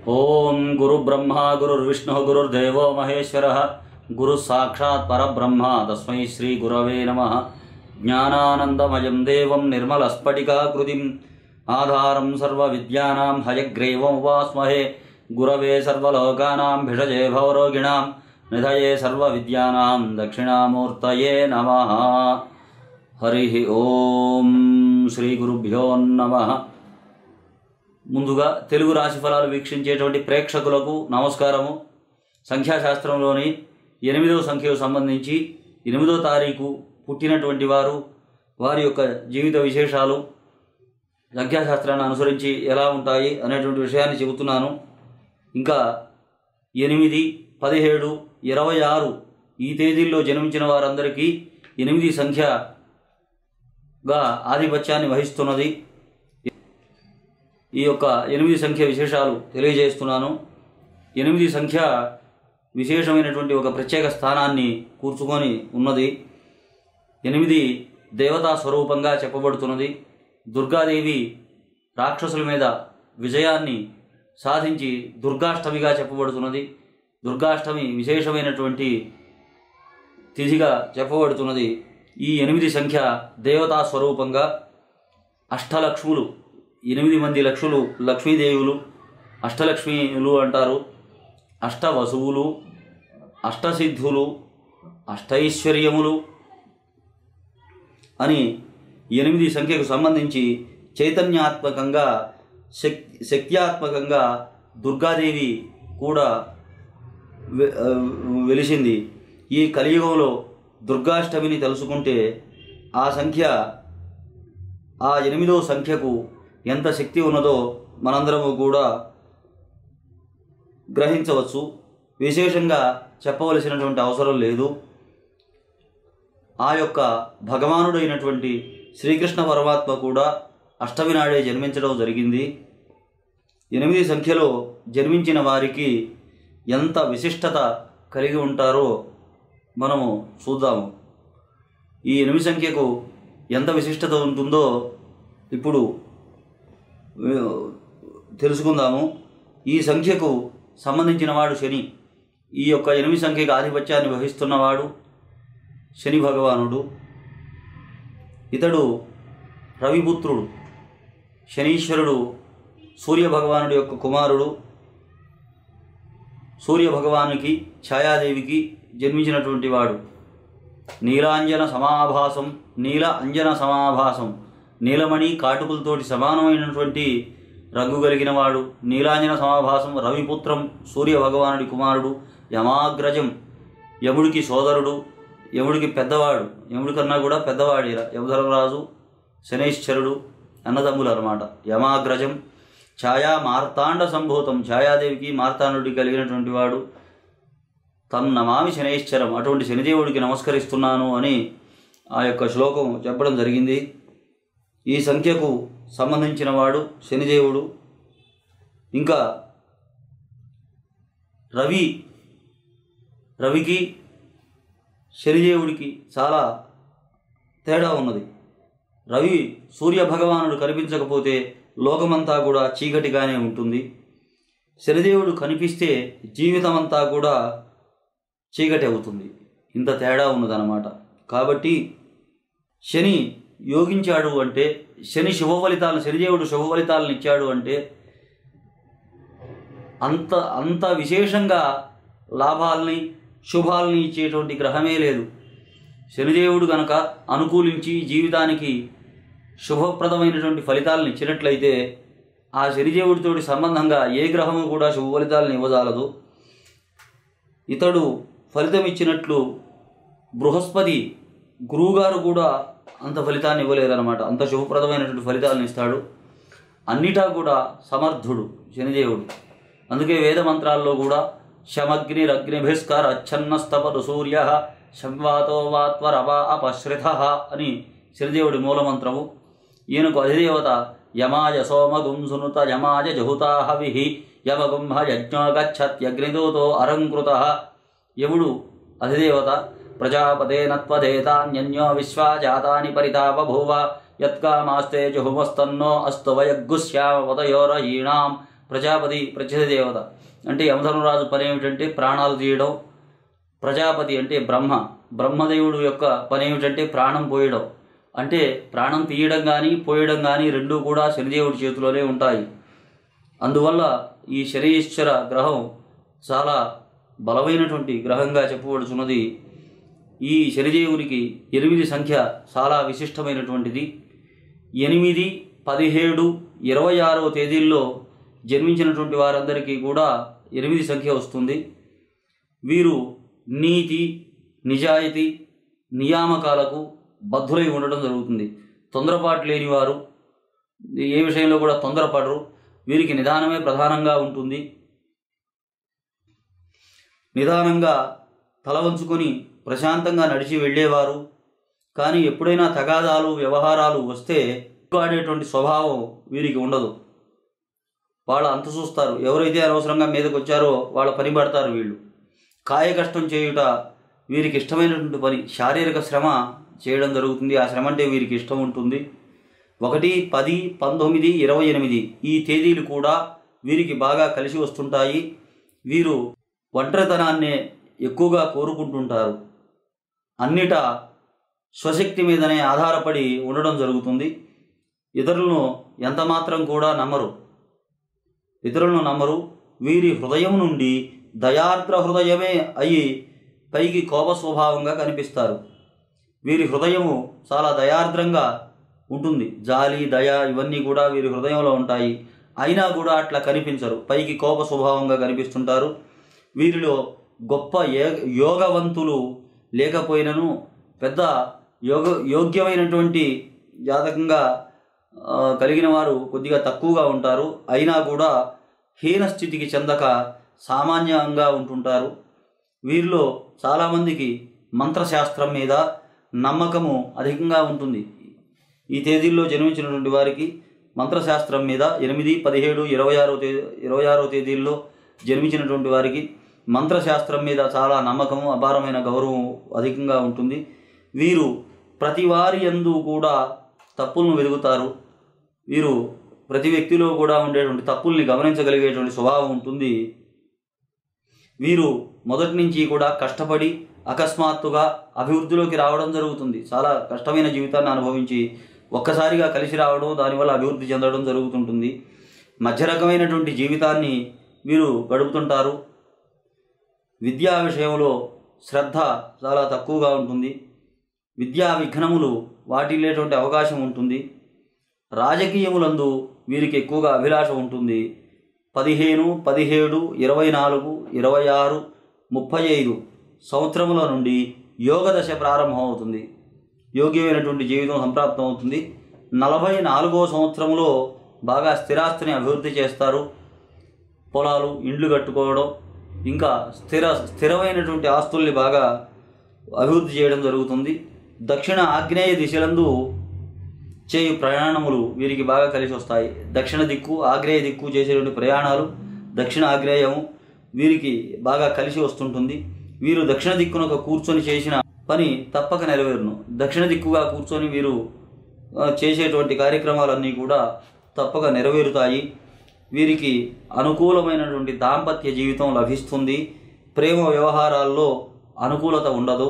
ఓం గురు బ్రహ్మ గురుర్విష్ణు గురుర్దేవో మహేశ్వర గురు సాక్షాత్ పరబ్రహ్మ తస్మై శ్రీ గురవే నమ జ్ఞానానందమయం దేవం నిర్మలస్ఫటికాకృతిం ఆధారం సర్వవిద్యానాం హయగ్రీవం ఉపాస్మహే గురవే సర్వలోకానాం భిషజే భవరోగిణాం నిధయే సర్వవిద్యానాం దక్షిణామూర్తయే నమ హరి ఓం శ్రీ గురుభ్యో నమః ముందుగా తెలుగు రాశి ఫలాలు వీక్షించేటువంటి ప్రేక్షకులకు నమస్కారము సంఖ్యాశాస్త్రంలోని ఎనిమిదవ సంఖ్యకు సంబంధించి ఎనిమిదో తారీఖు పుట్టినటువంటి వారు వారి యొక్క జీవిత విశేషాలు సంఖ్యాశాస్త్రాన్ని అనుసరించి ఎలా ఉంటాయి అనేటువంటి విషయాన్ని చెబుతున్నాను ఇంకా ఎనిమిది పదిహేడు ఇరవై ఆరు ఈ తేదీల్లో జన్మించిన వారందరికీ ఎనిమిది సంఖ్యగా ఆధిపత్యాన్ని వహిస్తున్నది ఈ యొక్క ఎనిమిది సంఖ్య విశేషాలు తెలియజేస్తున్నాను ఎనిమిది సంఖ్య విశేషమైనటువంటి ఒక ప్రత్యేక స్థానాన్ని కూర్చుకొని ఉన్నది ఎనిమిది దేవతా స్వరూపంగా చెప్పబడుతున్నది దుర్గాదేవి రాక్షసుల మీద విజయాన్ని సాధించి దుర్గాష్టమిగా చెప్పబడుతున్నది దుర్గాష్టమి విశేషమైనటువంటి తిథిగా చెప్పబడుతున్నది ఈ ఎనిమిది సంఖ్య దేవతా స్వరూపంగా అష్టలక్ష్ములు ఎనిమిది మంది లక్షులు లక్ష్మీదేవులు అష్టలక్ష్మీలు అంటారు అష్టవసువులు అష్టసిద్ధులు అష్టైశ్వర్యములు అని ఎనిమిది సంఖ్యకు సంబంధించి చైతన్యాత్మకంగా శక్తి శక్త్యాత్మకంగా దుర్గాదేవి కూడా వె- ఆ, వెలిసింది ఈ కలియుగంలో దుర్గాష్టమిని తెలుసుకుంటే ఆ సంఖ్య ఆ ఎనిమిదో సంఖ్యకు ఎంత శక్తి ఉన్నదో మనందరము కూడా గ్రహించవచ్చు విశేషంగా చెప్పవలసినటువంటి అవసరం లేదు ఆ యొక్క భగవానుడైనటువంటి శ్రీకృష్ణ పరమాత్మ కూడా అష్టమి నాడే జన్మించడం జరిగింది ఎనిమిది సంఖ్యలో జన్మించిన వారికి ఎంత విశిష్టత కలిగి ఉంటారో మనము చూద్దాము ఈ ఎనిమిది సంఖ్యకు ఎంత విశిష్టత ఉంటుందో ఇప్పుడు ఆ, తెలుసుకుందాము ఈ సంఖ్యకు సంబంధించిన వాడు శని ఈ యొక్క ఎనిమిది సంఖ్యకు ఆధిపత్యాన్ని వహిస్తున్నవాడు శని భగవానుడు ఇతడు రవిపుత్రుడు శనీశ్వరుడు సూర్య భగవానుడి యొక్క కుమారుడు సూర్య భగవానుకి ఛాయాదేవికి జన్మించినటువంటి వాడు నీలాంజన సమాభాసం నీల అంజన సమాభాసం నీలమణి కాటుకులతోటి సమానమైనటువంటి రంగు కలిగిన వాడు నీలాంజన సమాభాసం రవిపుత్రం సూర్య భగవానుడి కుమారుడు యమాగ్రజం యముడికి సోదరుడు యముడికి పెద్దవాడు యముడి కన్నా కూడా పెద్దవాడు ఈయన. యమధర్మరాజు శనైశ్చరుడు అన్నదమ్ములు అనమాట యమాగ్రజం ఛాయా మార్తాండ సంభూతం ఛాయాదేవికి మార్తాండుడికి కలిగినటువంటి వాడు తన్నమామి శనైశ్చరం అటువంటి శనిదేవుడికి నమస్కరిస్తున్నాను అని ఆ యొక్క శ్లోకం చెప్పడం జరిగింది ఈ సంఖ్యకు సంబంధించిన వాడు శనిదేవుడు ఇంకా రవి రవికి శనిదేవుడికి చాలా తేడా ఉన్నది రవి సూర్య భగవానుడు కనిపించకపోతే లోకమంతా కూడా చీకటిగానే ఉంటుంది శనిదేవుడు కనిపిస్తే జీవితమంతా కూడా చీకటి అవుతుంది ఇంత తేడా ఉన్నదన్నమాట కాబట్టి శని యోగించాడు అంటే శని శుభ ఫలితాలను శనిదేవుడు శుభ ఫలితాలను ఇచ్చాడు అంటే అంత అంత విశేషంగా లాభాలని శుభాలని ఇచ్చేటువంటి గ్రహమే లేదు శనిదేవుడు గనక అనుకూలించి జీవితానికి శుభప్రదమైనటువంటి ఫలితాలను ఇచ్చినట్లయితే ఆ శనిదేవుడితోటి సంబంధంగా ఏ గ్రహము కూడా శుభ ఫలితాలను ఇవ్వజాలదు ఇతడు ఫలితం ఇచ్చినట్లు బృహస్పతి గురువుగారు కూడా అంత ఫలితాన్ని ఇవ్వలేదన్నమాట అంత శుభప్రదమైనటువంటి ఫలితాలను ఇస్తాడు అన్నిటా కూడా సమర్థుడు శనిదేవుడు అందుకే వేద మంత్రాల్లో కూడా శమగ్నిరగ్నిభిస్కర అచ్ఛన్నస్తపదు సూర్య శంవాతో వాత్వరవా అపశ్రిత అని శనిదేవుడి మూలమంత్రము ఈయనకు అధిదేవత యమాయ సోమగుం సునుత యమాయ జహుతా హవిః యమగుంహ యజ్ఞో గచ్చత్యగ్నిదూతో అరంకృత యముడు అధిదేవత ప్రజాపతే నత్వదేతాన్యన్యో విశ్వాజాతాని పరితాపభూవ యత్కామాస్తే జుహుమస్తన్నో అస్తు వయగ్గుశ్యామ పదయోరయీణాం ప్రజాపతి ప్రత్యక్ష దేవత అంటే యమధర్మరాజు పని ఏమిటంటే ప్రాణాలు తీయడం ప్రజాపతి అంటే బ్రహ్మ బ్రహ్మదేవుడు యొక్క పని ఏమిటంటే ప్రాణం పోయడం అంటే ప్రాణం తీయడం కానీ పోయడం కానీ రెండూ కూడా శనిదేవుడి చేతిలోనే ఉంటాయి అందువల్ల ఈ శనీశ్వర గ్రహం చాలా బలమైనటువంటి గ్రహంగా చెప్పబడుచున్నది ఈ శనిదేవునికి ఎనిమిది సంఖ్య చాలా విశిష్టమైనటువంటిది ఎనిమిది పదిహేడు ఇరవై ఆరవ తేదీల్లో జన్మించినటువంటి వారందరికీ కూడా ఎనిమిది సంఖ్య వస్తుంది వీరు నీతి నిజాయితీ నియామకాలకు బద్ధులై ఉండడం జరుగుతుంది తొందరపాటు లేనివారు ఏ విషయంలో కూడా తొందరపడరు వీరికి నిదానమే ప్రధానంగా ఉంటుంది నిదానంగా తల వంచుకొని ప్రశాంతంగా నడిచి వెళ్ళేవారు కానీ ఎప్పుడైనా తగాదాలు వ్యవహారాలు వస్తే ఆడేటువంటి స్వభావం వీరికి ఉండదు వాళ్ళు అంత చూస్తారు ఎవరైతే అనవసరంగా మీదకి వచ్చారో వాళ్ళ పని పడతారు వీళ్ళు కాయ కష్టం చేయుట వీరికి ఇష్టమైనటువంటి పని శారీరక శ్రమ చేయడం జరుగుతుంది ఆ శ్రమ అంటే వీరికి ఇష్టం ఉంటుంది ఒకటి పది పంతొమ్మిది ఇరవై ఎనిమిది ఈ తేదీలు కూడా వీరికి బాగా కలిసి వస్తుంటాయి వీరు ఒంటరితనాన్నే ఎక్కువగా కోరుకుంటుంటారు అన్నిట స్వశక్తి మీదనే ఆధారపడి ఉండడం జరుగుతుంది ఇతరులను ఎంత మాత్రం కూడా నమ్మరు ఇతరులను నమ్మరు వీరి హృదయం నుండి దయార్ద్ర హృదయమే అయి పైకి కోప స్వభావంగా కనిపిస్తారు వీరి హృదయము చాలా దయార్ద్రంగా ఉంటుంది జాలి దయ ఇవన్నీ కూడా వీరి హృదయంలో ఉంటాయి అయినా కూడా అట్లా కనిపించరు పైకి కోప స్వభావంగా కనిపిస్తుంటారు వీరిలో గొప్ప ఏ యోగవంతులు లేకపోయినను పెద్ద యోగ యోగ్యమైనటువంటి జాతకంగా ఆ, కలిగిన వారు కొద్దిగా తక్కువగా ఉంటారు అయినా కూడా హీన స్థితికి చెందక సామాన్యంగా ఉంటుంటారు వీరిలో చాలామందికి మంత్రశాస్త్రం మీద నమ్మకము అధికంగా ఉంటుంది ఈ తేదీల్లో జన్మించినటువంటి వారికి మంత్రశాస్త్రం మీద ఎనిమిది పదిహేడు ఇరవై ఆరో తేదీ ఇరవై ఆరో తేదీల్లో జన్మించినటువంటి వారికి మంత్రశాస్త్రం మీద చాలా నమ్మకము అపారమైన గౌరవం అధికంగా ఉంటుంది వీరు ప్రతి వారి యందు కూడా తప్పులను వెలుగుతారు వీరు ప్రతి వ్యక్తిలో కూడా ఉండేటువంటి తప్పుల్ని గమనించగలిగేటువంటి స్వభావం ఉంటుంది వీరు మొదటి నుంచి కూడా కష్టపడి అకస్మాత్తుగా అభివృద్ధిలోకి రావడం జరుగుతుంది చాలా కష్టమైన జీవితాన్ని అనుభవించి ఒక్కసారిగా కలిసి రావడం దానివల్ల అభివృద్ధి చెందడం జరుగుతుంటుంది మధ్య రకమైనటువంటి జీవితాన్ని వీరు గడుపుతుంటారు విద్యా విషయంలో శ్రద్ధ చాలా తక్కువగా ఉంటుంది విద్యా విఘ్నములు వాటిల్లేటువంటి అవకాశం ఉంటుంది రాజకీయములందు వీరికి ఎక్కువగా అభిలాష ఉంటుంది పదిహేను పదిహేడు ఇరవై నాలుగు ఇరవై ఆరు ముప్పై ఐదు సంవత్సరముల నుండి యోగదశ ప్రారంభమవుతుంది యోగ్యమైనటువంటి జీవితం సంప్రాప్తం అవుతుంది నలభై నాలుగో సంవత్సరంలో బాగా స్థిరాస్తిని అభివృద్ధి చేస్తారు పొలాలు ఇండ్లు కట్టుకోవడం ఇంకా స్థిర స్థిరమైనటువంటి ఆస్తుల్ని బాగా అభివృద్ధి చేయడం జరుగుతుంది దక్షిణ ఆగ్నేయ దిశలందు చేయు ప్రయాణములు వీరికి బాగా కలిసి వస్తాయి దక్షిణ దిక్కు ఆగ్నేయ దిక్కు చేసేటువంటి ప్రయాణాలు దక్షిణ ఆగ్నేయము వీరికి బాగా కలిసి వస్తుంటుంది వీరు దక్షిణ దిక్కునొక కూర్చొని చేసిన పని తప్పక నెరవేరును దక్షిణ దిక్కుగా కూర్చొని వీరు ఆ, చేసేటువంటి కార్యక్రమాలన్నీ కూడా తప్పక నెరవేరుతాయి వీరికి అనుకూలమైనటువంటి దాంపత్య జీవితం లభిస్తుంది ప్రేమ వ్యవహారాల్లో అనుకూలత ఉండదు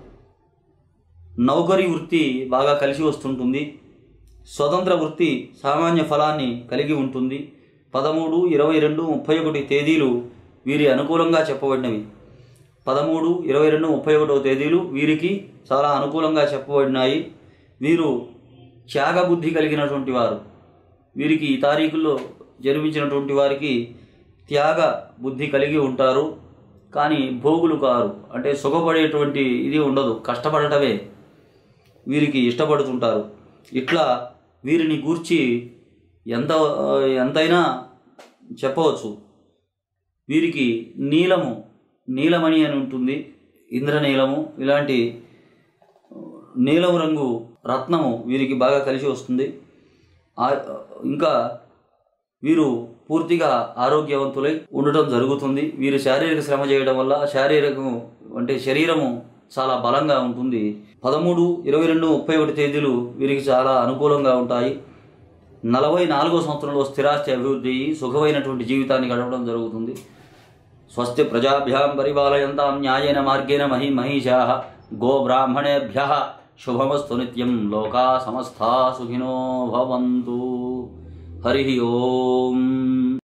నౌకరీ వృత్తి బాగా కలిసి వస్తుంటుంది స్వతంత్ర వృత్తి సామాన్య ఫలాన్ని కలిగి ఉంటుంది పదమూడు ఇరవై రెండు ముప్పై ఒకటి తేదీలు వీరి అనుకూలంగా చెప్పబడినవి పదమూడు ఇరవై రెండు ముప్పై ఒకటో తేదీలు వీరికి చాలా అనుకూలంగా చెప్పబడినాయి వీరు త్యాగబుద్ధి కలిగినటువంటి వారు వీరికి ఈ తారీఖుల్లో జన్మించినటువంటి వారికి త్యాగ బుద్ధి కలిగి ఉంటారు కానీ భోగులు కారు అంటే సుఖపడేటువంటి ఇది ఉండదు కష్టపడటమే వీరికి ఇష్టపడుతుంటారు ఇట్లా వీరిని గూర్చి ఎంత ఎంతైనా చెప్పవచ్చు వీరికి నీలము నీలమణి అని ఉంటుంది ఇంద్రనీలము ఇలాంటి నీలం రంగు రత్నము వీరికి బాగా కలిసి వస్తుంది ఆ- ఇంకా వీరు పూర్తిగా ఆరోగ్యవంతులై ఉండటం జరుగుతుంది వీరు శారీరక శ్రమ చేయడం వల్ల శారీరకము అంటే శరీరము చాలా బలంగా ఉంటుంది పదమూడు ఇరవై రెండు ముప్పై ఒకటి తేదీలు వీరికి చాలా అనుకూలంగా ఉంటాయి నలభై నాలుగో సంవత్సరంలో స్థిరాస్తి అభివృద్ధి అయ్యి సుఖమైనటువంటి జీవితాన్ని గడపడం జరుగుతుంది స్వస్తి ప్రజాభ్యాం పరిపాలయంతాం న్యాయేన మార్గేణ మహి మహిషా గోబ్రాహ్మణేభ్య శుభమస్తు నిత్యం లోకా సమస్తా సుఖినో భవంతు హరి ఓం